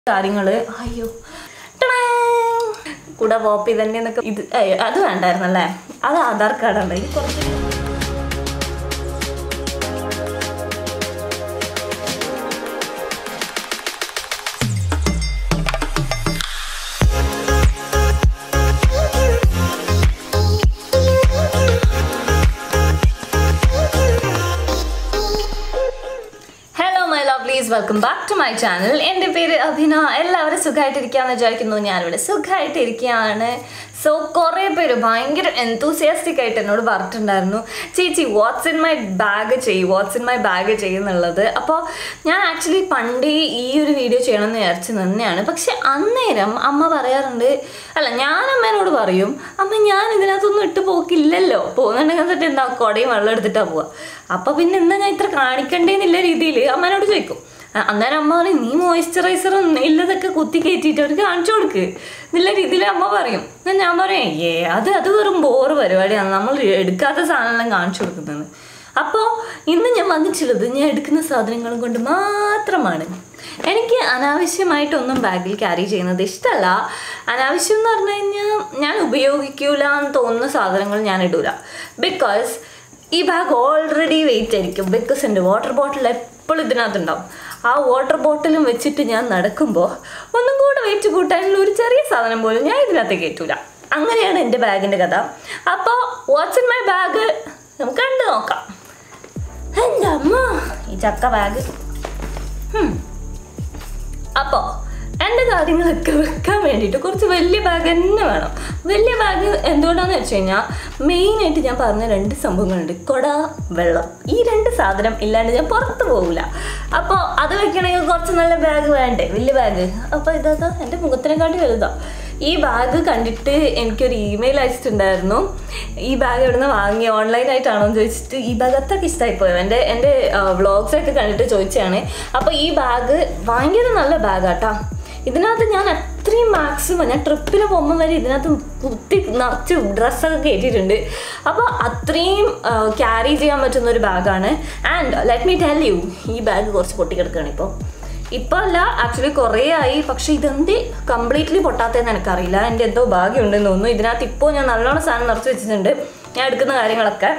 കാര്യങ്ങള് അയ്യോ ടടാങ്! കൂടെ പോപ്പി തന്നെ എന്നൊക്കെ ഇത് അയ്യോ, അത് വേണ്ടായിരുന്നല്ലേ അത് ആധാർ കാർഡാണ് ഇത് കുറച്ച് hello my lovelies welcome back to my channel എൻ്റെ പേര് അഭിന എല്ലാവരും സുഖമായിട്ടിരിക്കുകയെന്ന് വിചാരിക്കുന്നു ഞാനിവിടെ സുഖമായിട്ടിരിക്കുകയാണ് സോ കുറേ പേര് ഭയങ്കര എന്തൂസിയാസ്റ്റിക് ആയിട്ട് എന്നോട് പറഞ്ഞിട്ടുണ്ടായിരുന്നു ചേച്ചി വാട്ട്സ് ഇൻ മൈ ബാഗ് ചെയ്യും വാട്ട്സ് ഇൻ മൈ ബാഗ് ചെയ്യുന്നുള്ളത് അപ്പോൾ ഞാൻ ആക്ച്വലി പണ്ടേ ഈ ഒരു വീഡിയോ ചെയ്യണമെന്ന് വിചാരിച്ച് നിന്നെയാണ് പക്ഷെ അന്നേരം അമ്മ പറയാറുണ്ട് അല്ല ഞാൻ അമ്മേനോട് പറയും അമ്മ ഞാൻ ഇതിനകത്തൊന്നും ഇട്ട് പോക്കില്ലല്ലോ പോകുന്നുണ്ടെങ്കിൽ എന്നിട്ട് എന്താ കുടയും വെള്ളം എടുത്തിട്ടാ പോവുക അപ്പൊ പിന്നെ എന്താ ഞാൻ ഇത്ര കാണിക്കണ്ടേന്നില്ല രീതിയിൽ അമ്മേനോട് ചോദിക്കും അ- അന്നേരം അമ്മ പറയും നീ മോയ്സ്ചറൈസർ ഇല്ലതൊക്കെ കുത്തി കയറ്റിയിട്ട് അവർക്ക് കാണിച്ചു കൊടുക്ക് എന്നുള്ള രീതിയിൽ അമ്മ പറയും എന്നാ ഞാൻ പറയും ഏ അത് അത് വെറും ബോറ് പരിപാടിയാണ് നമ്മൾ എടുക്കാത്ത സാധനമെല്ലാം കാണിച്ചു കൊടുക്കുന്നത് അപ്പോൾ ഇന്ന് ഞാൻ വന്നിട്ടുള്ളത് ഞാൻ എടുക്കുന്ന സാധനങ്ങളും കൊണ്ട് മാത്രമാണ് എനിക്ക് അനാവശ്യമായിട്ടൊന്നും ബാഗിൽ ക്യാരി ചെയ്യുന്നത് ഇഷ്ടമല്ല അനാവശ്യം എന്ന് പറഞ്ഞു കഴിഞ്ഞാൽ ഞാൻ ഉപയോഗിക്കൂല എന്ന് തോന്നുന്ന സാധനങ്ങൾ ഞാൻ ഇടൂല ബിക്കോസ് ഈ ബാഗ് ഓൾറെഡി വെയിറ്റ് ആയിരിക്കും ബിക്കോസ് എൻ്റെ വാട്ടർ ബോട്ടിൽ എപ്പോഴും ഇതിനകത്തുണ്ടാവും ആ വാട്ടർ ബോട്ടിലും വെച്ചിട്ട് ഞാൻ നടക്കുമ്പോൾ ഒന്നും കൂടെ വെയിറ്റ് കൂട്ടാനുള്ള ഒരു ചെറിയ സാധനം പോലും ഞാൻ ഇതിനകത്ത് കയറ്റൂല അങ്ങനെയാണ് എൻ്റെ ബാഗിൻ്റെ കഥ അപ്പോൾ വാട്ട്സ് ഇൻ മൈ ബാഗ് നമുക്ക് കണ്ടു നോക്കാം എൻ്റെ അമ്മ ഈ ചക്ക ബാഗ് അപ്പോൾ എൻ്റെ കാര്യങ്ങളൊക്കെ വെക്കാൻ വേണ്ടിയിട്ട് കുറച്ച് വലിയ ബാഗ് തന്നെ വേണം വലിയ ബാഗ് എന്തുകൊണ്ടാണെന്ന് വെച്ച് കഴിഞ്ഞാൽ മെയിനായിട്ട് ഞാൻ പറഞ്ഞ രണ്ട് സംഭവങ്ങളുണ്ട് കൊട വെള്ളം ഈ രണ്ട് സാധനം ഇല്ലാണ്ട് ഞാൻ പുറത്ത് പോകില്ല അപ്പോൾ അത് വെക്കണമെങ്കിൽ കുറച്ച് നല്ല ബാഗ് വേണ്ടേ വലിയ ബാഗ് അപ്പോൾ ഇതാ എൻ്റെ മുഖത്തിനെക്കാട്ടി വലുതാണ് ഈ ബാഗ് കണ്ടിട്ട് എനിക്കൊരു ഇമെയിൽ അയച്ചിട്ടുണ്ടായിരുന്നു ഈ ബാഗ് എവിടെ നിന്ന് വാങ്ങി ഓൺലൈനായിട്ടാണോ എന്ന് ചോദിച്ചിട്ട് ഈ ബാഗ് അത്രയ്ക്ക് ഇഷ്ടമായി പോയത് എൻ്റെ എൻ്റെ വ്ളോഗ്സൊക്കെ കണ്ടിട്ട് ചോദിച്ചതാണ് അപ്പോൾ ഈ ബാഗ് ഭയങ്കര നല്ല ബാഗാട്ടാ ഇതിനകത്ത് ഞാൻ അത്രയും മാക്സിമം ഞാൻ ട്രിപ്പിന് പോകുമ്പോൾ വരെ ഇതിനകത്ത് കുത്തി നിറച്ച് ഡ്രസ്സൊക്കെ കയറ്റിയിട്ടുണ്ട് അപ്പോൾ അത്രയും ക്യാരി ചെയ്യാൻ പറ്റുന്ന ഒരു ബാഗാണ് and let me tell you ഈ ബാഗ് കുറച്ച് പൊട്ടിക്കിടക്കുകയാണ് ഇപ്പോൾ ഇപ്പോൾ അല്ല ആക്ച്വലി കുറേ ആയി പക്ഷേ ഇതെന്ത് കംപ്ലീറ്റ്ലി പൊട്ടാത്തതെന്ന് എനിക്കറിയില്ല എൻ്റെ എന്തോ ഭാഗ്യമുണ്ടെന്ന് തോന്നുന്നു ഇതിനകത്ത് ഇപ്പോൾ ഞാൻ നല്ലോണം സാധനം നിറച്ച് വെച്ചിട്ടുണ്ട് ഞാൻ എടുക്കുന്ന കാര്യങ്ങളൊക്കെ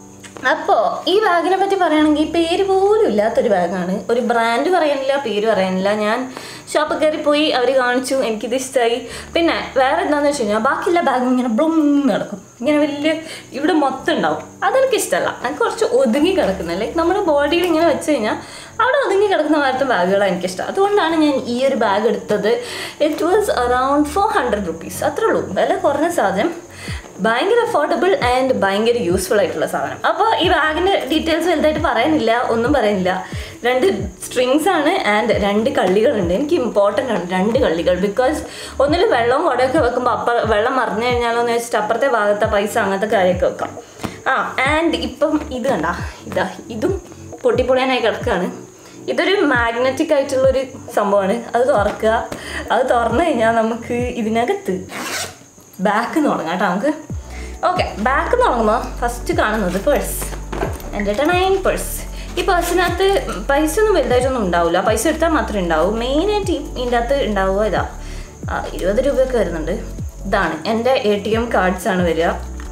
അപ്പോൾ ഈ ബാഗിനെ പറ്റി പറയുകയാണെങ്കിൽ പേര് പോലും ഇല്ലാത്തൊരു ബാഗാണ് ഒരു ബ്രാൻഡ് പറയാനില്ല പേര് പറയാനില്ല ഞാൻ ഷോപ്പിൽ കയറി പോയി അവർ കാണിച്ചു എനിക്കിത് ഇഷ്ടമായി പിന്നെ വേറെ എന്താണെന്ന് വെച്ച് കഴിഞ്ഞാൽ ബാക്കിയുള്ള ബാഗ് ഇങ്ങനെ ബ്ലും നടക്കും ഇങ്ങനെ വലിയ ഇവിടെ മൊത്തം ഉണ്ടാവും അതെനിക്ക് ഇഷ്ടമല്ല എനിക്ക് കുറച്ച് ഒതുങ്ങി കിടക്കുന്നത് ലൈക്ക് നമ്മുടെ ബോഡിയിൽ ഇങ്ങനെ വെച്ച് കഴിഞ്ഞാൽ അവിടെ ഒതുങ്ങി കിടക്കുന്ന മാരത്തെ ബാഗുകളാണ് എനിക്കിഷ്ടം അതുകൊണ്ടാണ് ഞാൻ ഈ ഒരു ബാഗ് എടുത്തത് it was around four hundred rupees അത്രേ ഉള്ളൂ വില കുറഞ്ഞ സാധനം ഭയങ്കര അഫോർഡബിൾ ആൻഡ് ഭയങ്കര യൂസ്ഫുൾ ആയിട്ടുള്ള സാധനം അപ്പോൾ ഈ ബാഗിൻ്റെ ഡീറ്റെയിൽസ് വലുതായിട്ട് പറയാനില്ല ഒന്നും പറയാനില്ല രണ്ട് സ്ട്രിങ്സ് ആണ് ആൻഡ് രണ്ട് കള്ളികളുണ്ട് എനിക്ക് ഇമ്പോർട്ടൻ്റ് ആണ് രണ്ട് കള്ളികൾ ബിക്കോസ് ഒന്നിൽ വെള്ളവും കുടയൊക്കെ വെക്കുമ്പോൾ അപ്പ വെള്ളം മറിഞ്ഞു കഴിഞ്ഞാലോ എന്ന് വെച്ചിട്ട് അപ്പുറത്തെ ഭാഗത്തെ പൈസ അങ്ങനത്തെ കാര്യമൊക്കെ വെക്കാം ആ ആൻഡ് ഇപ്പം ഇത് കണ്ട ഇതാ ഇതും പൊട്ടിപ്പൊളിയാനായി കിടക്കുകയാണ് ഇതൊരു മാഗ്നറ്റിക് ആയിട്ടുള്ളൊരു സംഭവമാണ് അത് തുറക്കുക അത് തുറന്നു കഴിഞ്ഞാൽ നമുക്ക് ഇതിനകത്ത് ബാക്ക് തുടങ്ങാം കേട്ടോ നമുക്ക് ഓക്കെ ബാക്ക് തുടങ്ങുമ്പോൾ ഫസ്റ്റ് കാണുന്നത് പേഴ്സ് എൻ്റെ നയൻ പേഴ്സ് ഈ പേഴ്സിനകത്ത് പൈസ ഒന്നും വലുതായിട്ടൊന്നും ഉണ്ടാവില്ല പൈസ എടുത്താൽ മാത്രമേ ഉണ്ടാവൂ മെയിനായിട്ട് ഇതിൻ്റെ അകത്ത് ഉണ്ടാവുക ഇതാ ആ, ഇരുപത് രൂപയൊക്കെ വരുന്നുണ്ട് ഇതാണ് എൻ്റെ എ ടി എം കാർഡ്സ് ആണ് വരിക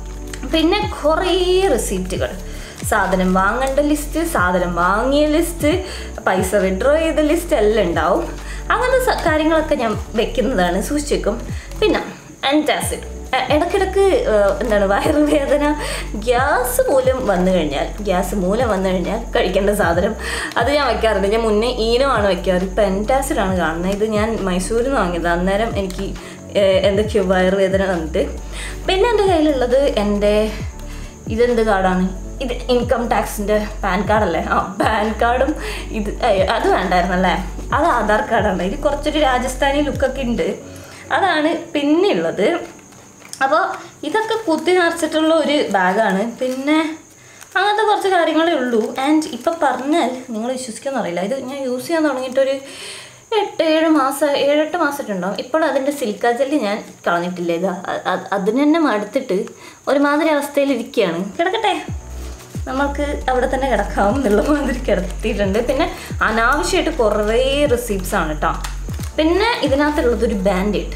പിന്നെ കുറേ റെസിപ്റ്റുകൾ സാധനം വാങ്ങേണ്ട ലിസ്റ്റ് സാധനം വാങ്ങിയ ലിസ്റ്റ് പൈസ വിഡ്രോ ചെയ്ത ലിസ്റ്റ് എല്ലാം ഉണ്ടാവും അങ്ങനത്തെ സ- കാര്യങ്ങളൊക്കെ ഞാൻ വെക്കുന്നതാണ് സൂക്ഷിച്ച് വെക്കും പിന്നെ ആൻറ്റാസിഡ് ഇടയ്ക്കിടയ്ക്ക് ഏഹ്, എന്താണ് വയറുവേദന ഗ്യാസ് മൂലം വന്നു കഴിഞ്ഞാൽ ഗ്യാസ് മൂലം വന്നു കഴിഞ്ഞാൽ കഴിക്കേണ്ട സാധനം അത് ഞാൻ വെക്കാറുണ്ട് ഞാൻ മുന്നേ ഈനമാണ് വെക്കാറ് ഇപ്പം എൻറ്റാസിഡാണ് കാണുന്നത് ഇത് ഞാൻ മൈസൂരിൽ നിന്ന് വാങ്ങിയത് അന്നേരം എനിക്ക് ഏഹ്, എന്തൊക്കെയോ വയറുവേദന വന്നിട്ട് പിന്നെ എൻ്റെ കയ്യിലുള്ളത് എൻ്റെ ഇതെന്ത് കാർഡാണ് ഇത് ഇൻകം ടാക്സിൻ്റെ പാൻ കാർഡല്ലേ ആ പാൻ കാർഡും ഇത് അയ്യോ, അത് വേണ്ടായിരുന്നല്ലേ അത് ആധാർ കാർഡാണ് ഇത് കുറച്ചൊരു രാജസ്ഥാനി ലുക്കൊക്കെ ഉണ്ട് അതാണ് പിന്നെ ഉള്ളത് അപ്പോൾ ഇതൊക്കെ കുത്തി നിറച്ചിട്ടുള്ള ഒരു ബാഗാണ് പിന്നെ അങ്ങനത്തെ കുറച്ച് കാര്യങ്ങളേ ഉള്ളൂ ആൻഡ് ഇപ്പം പറഞ്ഞാൽ നിങ്ങൾ വിശ്വസിക്കുമെന്ന് അറിയില്ല ഇത് ഞാൻ യൂസ് ചെയ്യാൻ തുടങ്ങിയിട്ടൊരു എട്ട് ഏഴ് മാസം ഏഴെട്ട് മാസമായിട്ടുണ്ടാവും ഇപ്പോഴും അതിൻ്റെ സിൽക്ക ജെല്ലി ഞാൻ കളഞ്ഞിട്ടില്ല ഇത് അ- അ- അതിന് തന്നെ മടുത്തിട്ട് ഒരുമാതിരി അവസ്ഥയിലിരിക്കുകയാണ് കിടക്കട്ടെ നമ്മൾക്ക് അവിടെ തന്നെ കിടക്കാം എന്നുള്ള മാതിരി കിടത്തിയിട്ടുണ്ട് പിന്നെ അനാവശ്യമായിട്ട് കുറേ റെസിപ്റ്റ്സ് ആണ് കേട്ടോ പിന്നെ ഇതിനകത്തുള്ളത് ഒരു ബാൻഡേഡ്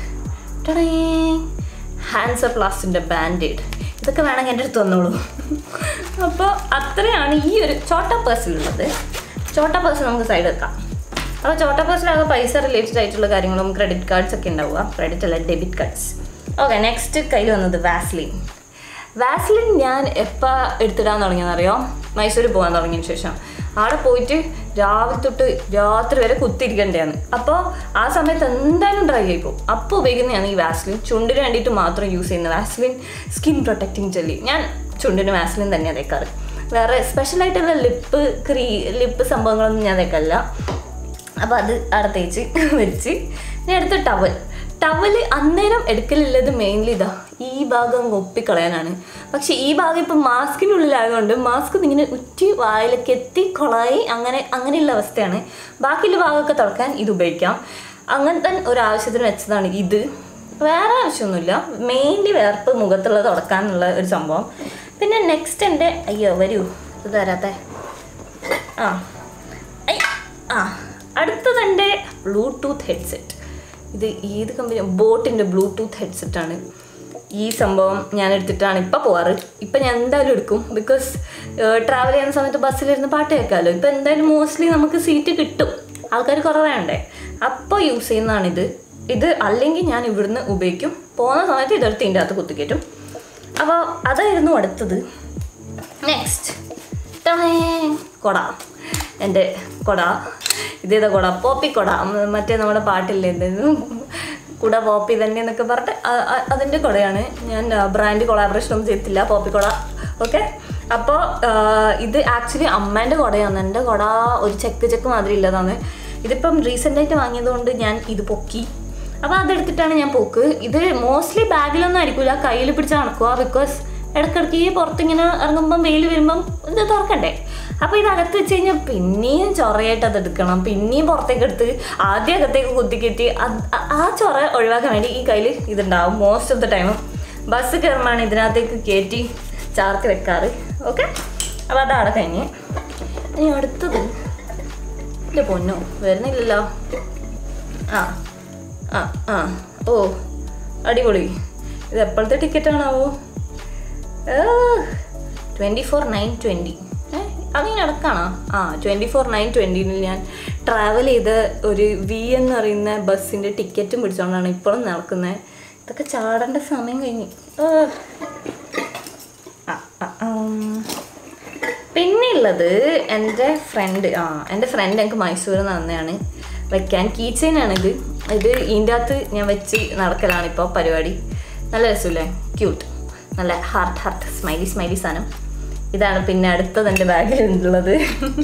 ഹാൻസർ പ്ലാസ്റ്റിൻ്റെ ബാൻഡേഡ് ഇതൊക്കെ വേണമെങ്കിൽ എൻ്റെ അടുത്ത് വന്നോളൂ അപ്പോൾ അത്രയാണ് ഈ ഒരു ചോട്ട പേഴ്സിലുള്ളത് ചോട്ട പേഴ്സ് നമുക്ക് സൈഡ് വെക്കാം അപ്പോൾ ചോട്ട പേഴ്സിലാകെ പൈസ റിലേറ്റഡ് ആയിട്ടുള്ള കാര്യങ്ങളും ക്രെഡിറ്റ് കാർഡ്സ് ഒക്കെ ഉണ്ടാവുക ക്രെഡിറ്റ് അല്ല ഡെബിറ്റ് കാർഡ്സ് ഓക്കെ നെക്സ്റ്റ് കയ്യിൽ വന്നത് വാസ്ലിൻ വാസ്ലിൻ ഞാൻ എപ്പോൾ എടുത്തിടാൻ തുടങ്ങിയെന്നറിയോ മൈസൂർ പോകാൻ തുടങ്ങിയതിന് ശേഷം അവിടെ പോയിട്ട് രാവിലെ തൊട്ട് രാത്രി വരെ കുത്തിരിക്കേണ്ടതാണ് അപ്പോൾ ആ സമയത്ത് എന്തായാലും ഡ്രൈ ആയി പോകും അപ്പോൾ ഉപയോഗിക്കുന്നതാണ് ഈ വാസ്ലിൻ ചുണ്ടിന് വേണ്ടിയിട്ട് മാത്രം യൂസ് ചെയ്യുന്ന വാസ്ലിൻ സ്കിൻ പ്രൊട്ടക്റ്റിംഗ് ജെല്ലി ഞാൻ ചുണ്ടിന് വാസ്ലിൻ തന്നെയാണ് തേക്കാറ് വേറെ സ്പെഷ്യലായിട്ടുള്ള ലിപ്പ് ക്രീ ലിപ്പ് സംഭവങ്ങളൊന്നും ഞാൻ തേക്കല്ല അപ്പോൾ അത് അവിടെ തേച്ച് വെച്ച് ഞാൻ എടുത്ത ടവൽ ടവൽ അന്നേരം എടുക്കലുള്ളത് മെയിൻലി ഇതാ ഈ ഭാഗം ഒപ്പിക്കളയാനാണ് പക്ഷെ ഈ ഭാഗം ഇപ്പം മാസ്കിനുള്ളിലായതുകൊണ്ട് മാസ്ക് ഇങ്ങനെ ഉറ്റി വായിലേക്ക് എത്തി കൊളായി അങ്ങനെ അങ്ങനെയുള്ള അവസ്ഥയാണ് ബാക്കിയുള്ള ഭാഗമൊക്കെ തുറക്കാൻ ഇത് ഉപയോഗിക്കാം അങ്ങനത്തെ ഒരു ആവശ്യത്തിന് വെച്ചതാണ് ഇത് വേറെ ആവശ്യമൊന്നുമില്ല മെയിൻലി വേർപ്പ് മുഖത്തുള്ളത് തുടക്കാനുള്ള ഒരു സംഭവം പിന്നെ നെക്സ്റ്റ് എൻ്റെ അയ്യോ വരൂ ഇത് തരാത്തേ ആ ഐ, ആ അടുത്തത് എൻ്റെ ബ്ലൂടൂത്ത് ഹെഡ്സെറ്റ് ഇത് ഏത് കമ്പനി ബോട്ടിൻ്റെ ബ്ലൂടൂത്ത് ഹെഡ്സെറ്റാണ് ഈ സംഭവം ഞാൻ എടുത്തിട്ടാണ് ഇപ്പോൾ പോവാറ് ഇപ്പം ഞാൻ എന്തായാലും എടുക്കും ബിക്കോസ് ട്രാവൽ ചെയ്യുന്ന സമയത്ത് ബസ്സിലിരുന്ന് പാട്ട് കേൾക്കാമല്ലോ ഇപ്പം എന്തായാലും മോസ്റ്റ്ലി നമുക്ക് സീറ്റ് കിട്ടും ആൾക്കാർ കുറവേണ്ടേ അപ്പോൾ യൂസ് ചെയ്യുന്നതാണിത് ഇത് അല്ലെങ്കിൽ ഞാൻ ഇവിടുന്ന് ഉപയോഗിക്കും പോകുന്ന സമയത്ത് ഇതെടുത്ത് ഇതിൻ്റെ അകത്ത് കുത്തിക്കയറ്റും അപ്പോൾ അതായിരുന്നു അടുത്തത് നെക്സ്റ്റ് കൊട എൻ്റെ കൊട ഇതേതാ കൊട പോപ്പി കൊട ഉം, മറ്റേ നമ്മുടെ പാട്ടില്ലേ എന്തായിരുന്നു കുട പോപ്പി തന്നെ എന്നൊക്കെ പറഞ്ഞിട്ട് അ- അ- അതിൻ്റെ കൊടയാണ് ഞാൻ ബ്രാൻഡ് കൊളാബറേഷൻ ഒന്നും ചെയ്തിട്ടില്ല പോപ്പി കൊട ഓക്കെ അപ്പോൾ ഇത് ആക്ച്വലി അമ്മേൻ്റെ കുടയാണ് എൻ്റെ കുട ഒരു ചെക്ക് ചെക്ക് മാതിരി ഇല്ലതാണ് ഇതിപ്പം റീസെൻ്റായിട്ട് വാങ്ങിയതുകൊണ്ട് ഞാൻ ഇത് പൊക്കി അപ്പോൾ അതെടുത്തിട്ടാണ് ഞാൻ പോക്ക് ഇത് മോസ്റ്റ്ലി ബാഗിലൊന്നും ആയിരിക്കില്ല കയ്യിൽ പിടിച്ച് നടക്കുക ബിക്കോസ് ഇടയ്ക്കിടയ്ക്ക് ഈ പുറത്തിങ്ങനെ ഇറങ്ങുമ്പം വെയിൽ വരുമ്പം ഇത് തുറക്കണ്ടേ അപ്പോൾ ഇത് അകത്ത് വെച്ച് കഴിഞ്ഞാൽ പിന്നെയും ചൊറയായിട്ട് അത് എടുക്കണം പിന്നെയും പുറത്തേക്ക് എടുത്ത് ആദ്യം അകത്തേക്ക് കുത്തിക്കയറ്റി അത് ആ- ആ ചൊറ ഒഴിവാക്കാൻ വേണ്ടി ഈ കയ്യിൽ ഇതുണ്ടാവും മോസ്റ്റ് ഓഫ് ദ ടൈമും ബസ് കയറുമ്പോഴാണ് ഇതിനകത്തേക്ക് കയറ്റി ചാർത്തി വെക്കാറ് ഓക്കെ അപ്പോൾ അതവിടെ കഴിഞ്ഞ് ഇനി അടുത്തത് ഇല്ല പൊന്നോ വരുന്നില്ലല്ലോ ആ ആ ആ ഓ അടിപൊളി ഇത് എപ്പോഴത്തെ ടിക്കറ്റാണാവോ twenty four nine twenty A അങ്ങനെ നടക്കാണോ ആ ട്വൻറ്റി ഫോർ നയൻ ട്വൻറ്റീനിൽ ഞാൻ ട്രാവൽ ചെയ്ത ഒരു വി എന്ന് പറയുന്ന ബസ്സിൻ്റെ ടിക്കറ്റും പിടിച്ചുകൊണ്ടാണ് ഇപ്പോഴും നടക്കുന്നത് ഇതൊക്കെ ചാടേണ്ട സമയം കഴിഞ്ഞു ഏ. ആ ആ, ആം. പിന്നെ ഉള്ളത് എൻ്റെ ഫ്രണ്ട് ആ എൻ്റെ ഫ്രണ്ട് എനിക്ക് മൈസൂരിൽ നിന്ന് തന്നെയാണ് വെക്കാൻ കീ ചെയിനാണിത് ഇത് ഇതിൻ്റെ അകത്ത് ഞാൻ വെച്ച് നടക്കലാണ് ഇപ്പോൾ പരിപാടി നല്ല രസമില്ലേ ക്യൂട്ട് നല്ല ഹാർട്ട് ഹാർട്ട് സ്മൈലി സ്മൈലി സാധനം ഇതാണ് പിന്നെ അടുത്തത് എൻ്റെ ബാഗിൽ ഉള്ളത്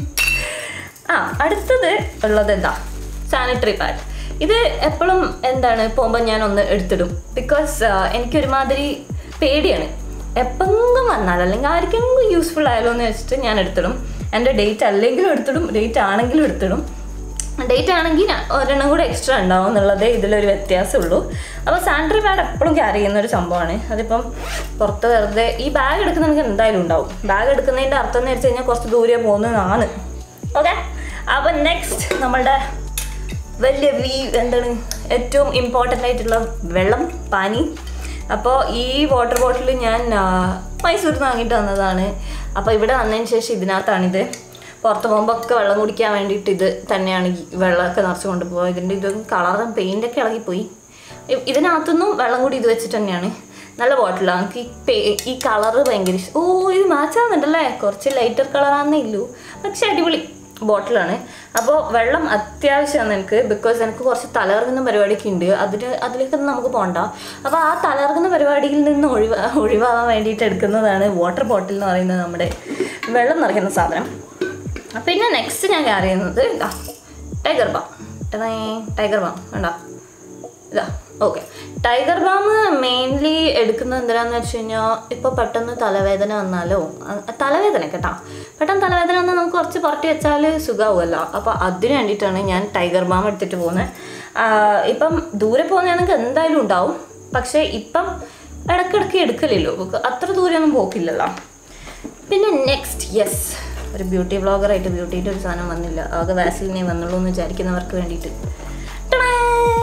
ആ അടുത്തത് ഉള്ളത് എന്താ സാനിറ്ററി പാഡ് ഇത് എപ്പോഴും എന്താണ് പോകുമ്പോൾ ഞാൻ ഒന്ന് എടുത്തിടും ബിക്കോസ് എനിക്കൊരുമാതിരി പേടിയാണ് എപ്പെങ്കിലും വന്നാൽ അല്ലെങ്കിൽ ആർക്കെങ്കിലും യൂസ്ഫുൾ ആയാലോ എന്ന് വെച്ചിട്ട് ഞാൻ എടുത്തിടും എൻ്റെ ഡേറ്റ് അല്ലെങ്കിലും എടുത്തിടും ഡേറ്റ് ആണെങ്കിലും എടുത്തിടും ഡേറ്റ് ആണെങ്കിൽ ഞാൻ ഒരെണ്ണം കൂടെ എക്സ്ട്രാ ഉണ്ടാവും എന്നുള്ളതേ ഇതിലൊരു വ്യത്യാസമുള്ളൂ അപ്പോൾ സാനിറ്ററി പാഡ് എപ്പോഴും ക്യാരി ചെയ്യുന്ന ഒരു സംഭവമാണ് അതിപ്പം പുറത്ത് വെറുതെ ഈ ബാഗ് എടുക്കുന്നവർക്ക് എന്തായാലും ഉണ്ടാവും ബാഗ് എടുക്കുന്നതിൻ്റെ അർത്ഥം എന്ന് വെച്ച് കഴിഞ്ഞാൽ കുറച്ച് ദൂരെ പോകുന്നതാണ് ഓക്കെ അപ്പോൾ നെക്സ്റ്റ് നമ്മളുടെ വലിയ വി എന്താണ് ഏറ്റവും ഇമ്പോർട്ടൻ്റ് ആയിട്ടുള്ള വെള്ളം പാനി അപ്പോൾ ഈ വാട്ടർ ബോട്ടിൽ ഞാൻ ആ, മൈസൂരിൽ നിന്ന് വാങ്ങിയിട്ട് വന്നതാണ് അപ്പോൾ ഇവിടെ വന്നതിന് ശേഷം ഇതിനകത്താണിത് പുറത്ത് പോകുമ്പോൾ ഒക്കെ വെള്ളം കുടിക്കാൻ വേണ്ടിയിട്ട് ഇത് തന്നെയാണ് ഈ വെള്ളമൊക്കെ നിറച്ച് കൊണ്ടുപോകുക ഇതിൻ്റെ ഇത് കളറും പെയിൻ്റൊക്കെ ഇളകിപ്പോയി ഇ- ഇതിനകത്തുനിന്നും വെള്ളം കൂടി ഇത് വെച്ചിട്ട് തന്നെയാണ് നല്ല ബോട്ടിലാണ് എനിക്ക് ഈ പേ ഈ കളറ് ഭയങ്കര ഇഷ്ടം ഓ ഇത് മാച്ചാകുന്നുണ്ടല്ലേ കുറച്ച് ലൈറ്റർ കളറാന്നേ ഇല്ലൂ പക്ഷെ അടിപൊളി ബോട്ടിലാണ് അപ്പോൾ വെള്ളം അത്യാവശ്യമാണ് എനിക്ക് ബിക്കോസ് എനിക്ക് കുറച്ച് തലകറങ്ങുന്ന പരിപാടിയൊക്കെ ഉണ്ട് അതിന് അതിലേക്കൊന്നും നമുക്ക് പോകണ്ട അപ്പോൾ ആ തലകറങ്ങുന്ന പരിപാടിയിൽ നിന്ന് ഒഴിവാ ഒഴിവാകാൻ വേണ്ടിയിട്ട് എടുക്കുന്നതാണ് വാട്ടർ ബോട്ടിൽ എന്ന് പറയുന്നത് നമ്മുടെ വെള്ളം നിറയ്ക്കുന്ന സാധനം പിന്നെ നെക്സ്റ്റ് ഞാൻ ക്യാരി ചെയ്യുന്നത് ഇതാ ടൈഗർ ബാം ടൈഗർ ബാം വേണ്ട ഇതാ ഓക്കെ ടൈഗർ ബാം മെയിൻലി എടുക്കുന്നത് എന്തിനാന്ന് വെച്ച് കഴിഞ്ഞാൽ ഇപ്പോൾ പെട്ടെന്ന് തലവേദന വന്നാലോ അ- തലവേദന കേട്ടോ പെട്ടെന്ന് തലവേദന വന്നാൽ നമുക്ക് കുറച്ച് പുറട്ടി വെച്ചാൽ സുഖമാവുമല്ലോ അപ്പോൾ അതിന് വേണ്ടിയിട്ടാണ് ഞാൻ ടൈഗർ ബാം എടുത്തിട്ട് പോകുന്നത് ഇപ്പം ദൂരെ പോകുന്നതാണെങ്കിൽ എന്തായാലും ഉണ്ടാവും പക്ഷേ ഇപ്പം ഇടയ്ക്കിടയ്ക്ക് എടുക്കലില്ലോ ബിക്ക- അത്ര ദൂരെയൊന്നും പോക്കില്ലല്ലോ പിന്നെ നെക്സ്റ്റ് യെസ് ഒരു ബ്യൂട്ടി വ്ളോഗറായിട്ട് ബ്യൂട്ടിയുടെ ഒരു സാധനം വന്നില്ല ആകെ വാസിലിനെ വന്നുള്ളൂ എന്ന് വിചാരിക്കുന്നവർക്ക് വേണ്ടിയിട്ട് ടടാ!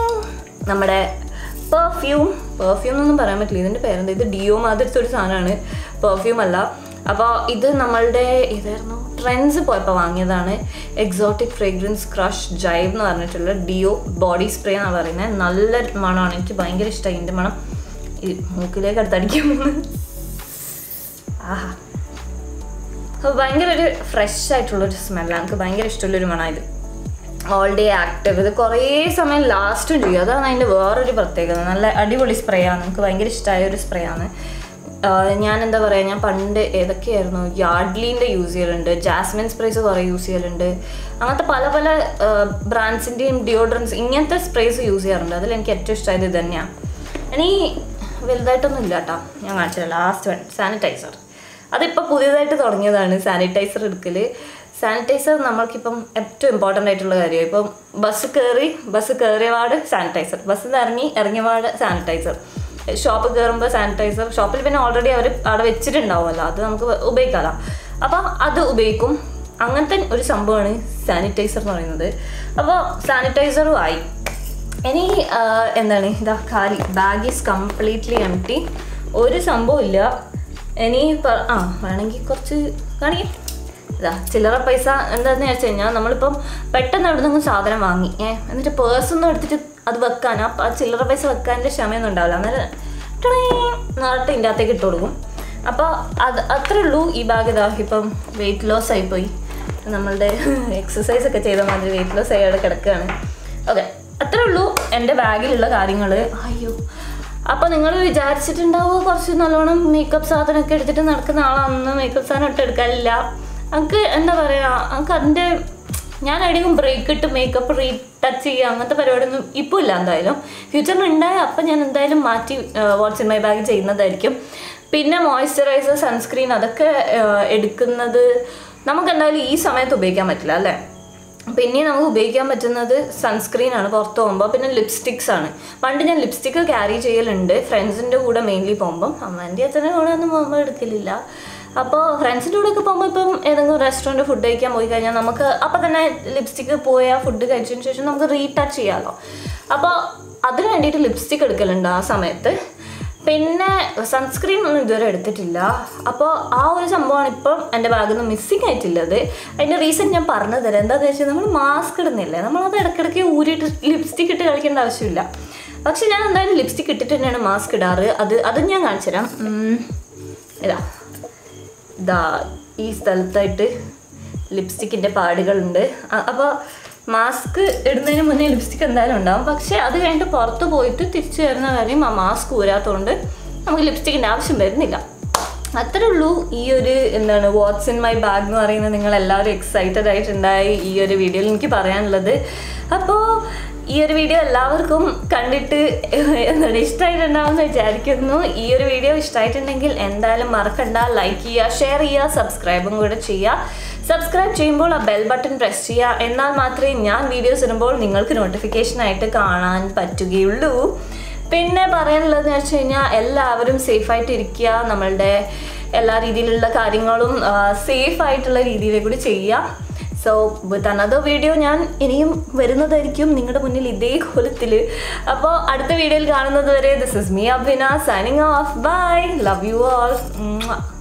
നമ്മുടെ പെർഫ്യൂം പെർഫ്യൂം എന്നൊന്നും പറയാൻ പറ്റില്ല ഇതിൻ്റെ പേരെന്താ ഇത് ഡിയോ മാതിരത്തെ ഒരു സാധനമാണ് പെർഫ്യൂം അല്ല അപ്പോൾ ഇത് നമ്മളുടെ ഇതായിരുന്നു ട്രെൻഡ്സ് പോയപ്പോൾ വാങ്ങിയതാണ് എക്സോട്ടിക് ഫ്രേഗ്രൻസ് ക്രഷ് ജൈവ് എന്ന് പറഞ്ഞിട്ടുള്ള ഡിയോ ബോഡി സ്പ്രേ എന്നാണ് പറയുന്നത് നല്ല മണമാണ് എനിക്ക് ഭയങ്കര ഇഷ്ടമായി ഇതിൻ്റെ മണം ഈ മൂക്കിലേക്ക് അടുത്തടിക്കാൻ പോകുന്നു ആഹാ അപ്പോൾ ഭയങ്കര ഒരു ഫ്രഷ് ആയിട്ടുള്ളൊരു സ്മെല്ലാണ് എനിക്ക് ഭയങ്കര ഇഷ്ടമുള്ളൊരു മണം ഇത് ഓൾ ഡേ ആക്റ്റീവ് ഇത് കുറേ സമയം ലാസ്റ്റും ചെയ്യും അതാണ് അതിൻ്റെ വേറൊരു പ്രത്യേകത നല്ല അടിപൊളി സ്പ്രേ ആണ് എനിക്ക് ഭയങ്കര ഇഷ്ടമായ ഒരു സ്പ്രേ ആണ് ആഹ് ഞാൻ എന്താ പറയുക ഞാൻ പണ്ട് ഏതൊക്കെയായിരുന്നു യാർഡ്ലീൻ്റെ യൂസ് ചെയ്യലുണ്ട് ജാസ്മിൻ സ്പ്രേസ് കുറേ യൂസ് ചെയ്യലുണ്ട് അങ്ങനത്തെ പല പല ബ്രാൻഡ്സിൻ്റെയും ഡിയോഡ്രൻസ് ഇങ്ങനത്തെ സ്പ്രേസ് യൂസ് ചെയ്യാറുണ്ട് അതിൽ എനിക്ക് ഏറ്റവും ഇഷ്ടമായത് ഇത് തന്നെയാണ് ഇനി വലുതായിട്ടൊന്നും ഇല്ല കേട്ടോ ഞാൻ കാണിച്ചില്ല ലാസ്റ്റ് വൺ സാനിറ്റൈസർ അതിപ്പോൾ പുതിയതായിട്ട് തുടങ്ങിയതാണ് സാനിറ്റൈസർ എടുക്കൽ സാനിറ്റൈസർ നമ്മൾക്കിപ്പം ഏറ്റവും ഇമ്പോർട്ടൻ്റ് ആയിട്ടുള്ള കാര്യമാണ് ഇപ്പം ബസ് കയറി ബസ് കയറിയപാട് സാനിറ്റൈസർ ബസ്സിൽ നിന്ന് ഇറങ്ങി ഇറങ്ങിയപാട് സാനിറ്റൈസർ ഷോപ്പ് കയറുമ്പോൾ സാനിറ്റൈസർ ഷോപ്പിൽ പിന്നെ ഓൾറെഡി അവർ അവിടെ വെച്ചിട്ടുണ്ടാവുമല്ലോ അത് നമുക്ക് ഉപയോഗിക്കാമല്ലോ അപ്പോൾ അത് ഉപയോഗിക്കും അങ്ങനത്തെ ഒരു സംഭവമാണ് സാനിറ്റൈസർ എന്ന് പറയുന്നത് അപ്പോൾ സാനിറ്റൈസറും ആയി ഇനി ആ, എന്താണ് ഇതാ കാലി bag is completely empty ഒരു സംഭവം ഇല്ല ഇനി പ- ആ വേണമെങ്കിൽ കുറച്ച് കാണിക്കാം ഇതാ ചില്ലറ പൈസ എന്താണെന്ന് വെച്ച് കഴിഞ്ഞാൽ നമ്മളിപ്പം പെട്ടെന്ന് അവിടെ നിന്ന് സാധനം വാങ്ങി ഏ എന്നിട്ട് പേഴ്സ് ഒന്നും എടുത്തിട്ട് അത് വെക്കാൻ ആ ആ ചില്ലറ പൈസ വെക്കാൻ്റെ ക്ഷമയൊന്നും ഉണ്ടാവില്ല അന്നേരം നേരത്തെ ഇതിൻ്റെ അകത്തേക്ക് ഇട്ട് കൊടുക്കും അപ്പോൾ അത് അത്രേ ഉള്ളൂ ഈ ബാഗ് ഇതാ ഇപ്പം വെയിറ്റ് ലോസ് ആയിപ്പോയി നമ്മളുടെ എക്സസൈസ് ഒക്കെ ചെയ്ത മാതിരി വെയിറ്റ് ലോസ് ആയി അവിടെ കിടക്കുകയാണ് ഓക്കെ അത്രേ ഉള്ളൂ എൻ്റെ ബാഗിലുള്ള കാര്യങ്ങൾ അയ്യോ അപ്പോൾ നിങ്ങൾ വിചാരിച്ചിട്ടുണ്ടാവുമോ കുറച്ച് നല്ലോണം മേക്കപ്പ് സാധനമൊക്കെ എടുത്തിട്ട് നടക്കുന്ന ആളാണെന്ന് മേക്കപ്പ് സാധനം ഇട്ട് എടുക്കാനില്ല നമുക്ക് എന്താ പറയുക നമുക്ക് അതിൻ്റെ ഞാൻ എവിടെയും ബ്രേക്ക് ഇട്ട് മേക്കപ്പ് റീ ടച്ച് ചെയ്യുക അങ്ങനത്തെ പരിപാടിയൊന്നും ഇപ്പോൾ ഇല്ല എന്തായാലും ഫ്യൂച്ചറിൽ ഉണ്ടായ അപ്പം ഞാൻ എന്തായാലും മാറ്റി വാട്സ് ഇൻ മൈ ബാഗ് ചെയ്യുന്നതായിരിക്കും പിന്നെ മോയ്സ്ചറൈസർ സൺസ്ക്രീൻ അതൊക്കെ ആ, എടുക്കുന്നത് നമുക്ക് എന്തായാലും ഈ സമയത്ത് ഉപയോഗിക്കാൻ പറ്റില്ല അല്ലേ പിന്നെ നമുക്ക് ഉപയോഗിക്കാൻ പറ്റുന്നത് സൺസ്ക്രീൻ ആണ് പുറത്ത് പോകുമ്പോൾ പിന്നെ ലിപ്സ്റ്റിക്സ് ആണ് പണ്ട് ഞാൻ ലിപ്സ്റ്റിക്ക് ക്യാരി ചെയ്യലുണ്ട് ഫ്രണ്ട്സിൻ്റെ കൂടെ മെയിൻലി പോകുമ്പം അമ്മേൻ്റെ അച്ഛൻ്റെ കൂടെ ഒന്നും പോകുമ്പോൾ എടുക്കലില്ല അപ്പോൾ ഫ്രണ്ട്സിൻ്റെ കൂടെ ഒക്കെ പോകുമ്പോൾ ഇപ്പം ഏതെങ്കിലും റെസ്റ്റോറൻറ്റ് ഫുഡ് കഴിക്കാൻ പോയി കഴിഞ്ഞാൽ നമുക്ക് അപ്പം തന്നെ ലിപ്സ്റ്റിക്ക് പോയാൽ ഫുഡ് കഴിച്ചതിന് ശേഷം നമുക്ക് റീടച്ച് ചെയ്യാമല്ലോ അപ്പോൾ അതിന് വേണ്ടിയിട്ട് ലിപ്സ്റ്റിക് എടുക്കലുണ്ട് ആ സമയത്ത് പിന്നെ സൺസ്ക്രീൻ ഒന്നും ഇതുവരെ എടുത്തിട്ടില്ല അപ്പോൾ ആ ഒരു സംഭവമാണ് ഇപ്പം എൻ്റെ ബാഗിൽ നിന്ന് മിസ്സിങ് ആയിട്ടുള്ളത് അതിൻ്റെ റീസൺ ഞാൻ പറഞ്ഞു തരാം എന്താണെന്ന് വെച്ചാൽ നമ്മൾ മാസ്ക് ഇടുന്നില്ലേ നമ്മളത് ഇടയ്ക്കിടയ്ക്ക് ഊരിയിട്ട് ലിപ്സ്റ്റിക് ഇട്ട് കളിക്കേണ്ട ആവശ്യമില്ല പക്ഷെ ഞാൻ എന്തായാലും ലിപ്സ്റ്റിക് ഇട്ടിട്ട് തന്നെയാണ് മാസ്ക് ഇടാറ് അത് അതും ഞാൻ കാണിച്ചു തരാം ഉം, ഇതാ ഇതാ ഈ സ്ഥലത്തായിട്ട് ലിപ്സ്റ്റിക്കിൻ്റെ പാടുകളുണ്ട് അപ്പോൾ മാസ്ക് ഇടുന്നതിന് മുന്നേ ലിപ്സ്റ്റിക് എന്തായാലും ഉണ്ടാവും പക്ഷേ അത് കഴിഞ്ഞിട്ട് പുറത്ത് പോയിട്ട് തിരിച്ചു വരുന്ന കാര്യം ആ മാസ്ക് ഊരാത്തതുകൊണ്ട് നമുക്ക് ലിപ്സ്റ്റിക്കിൻ്റെ ആവശ്യം വരുന്നില്ല അത്രേ ഉള്ളൂ ഈ ഒരു എന്താണ് വാട്സ് ഇൻ മൈ ബാഗ് എന്ന് പറയുന്നത് നിങ്ങൾ എല്ലാവരും എക്സൈറ്റഡ് ആയിട്ടുണ്ടായി ഈ ഒരു വീഡിയോയിൽ എനിക്ക് പറയാനുള്ളത് അപ്പോൾ ഈ ഒരു വീഡിയോ എല്ലാവർക്കും കണ്ടിട്ട് എന്താണ് ഇഷ്ടമായിട്ടുണ്ടാവുമെന്ന് വിചാരിക്കുന്നു ഈ ഒരു വീഡിയോ ഇഷ്ടമായിട്ടുണ്ടെങ്കിൽ എന്തായാലും മറക്കണ്ട ലൈക്ക് ചെയ്യുക ഷെയർ ചെയ്യുക സബ്സ്ക്രൈബും കൂടെ ചെയ്യുക സബ്സ്ക്രൈബ് ചെയ്യുമ്പോൾ ആ ബെൽ ബട്ടൺ പ്രസ് ചെയ്യുക എന്നാൽ മാത്രമേ ഞാൻ വീഡിയോസ് ഇടുമ്പോൾ നിങ്ങൾക്ക് നോട്ടിഫിക്കേഷൻ ആയിട്ട് കാണാൻ പറ്റുകയുള്ളൂ പിന്നെ പറയാനുള്ളതെന്ന് വെച്ച് കഴിഞ്ഞാൽ എല്ലാവരും സേഫായിട്ട് ഇരിക്കുക നമ്മളുടെ എല്ലാ രീതിയിലുള്ള കാര്യങ്ങളും സേഫ് ആയിട്ടുള്ള രീതിയിൽ കൂടി ചെയ്യുക സോ വിത്ത് അനദർ വീഡിയോ ഞാൻ ഇനിയും വരുന്നതായിരിക്കും നിങ്ങളുടെ മുന്നിൽ ഇതേ കോലത്തിൽ അപ്പോൾ അടുത്ത വീഡിയോയിൽ കാണുന്നത് വരെ this is me Abhina signing off bye love you all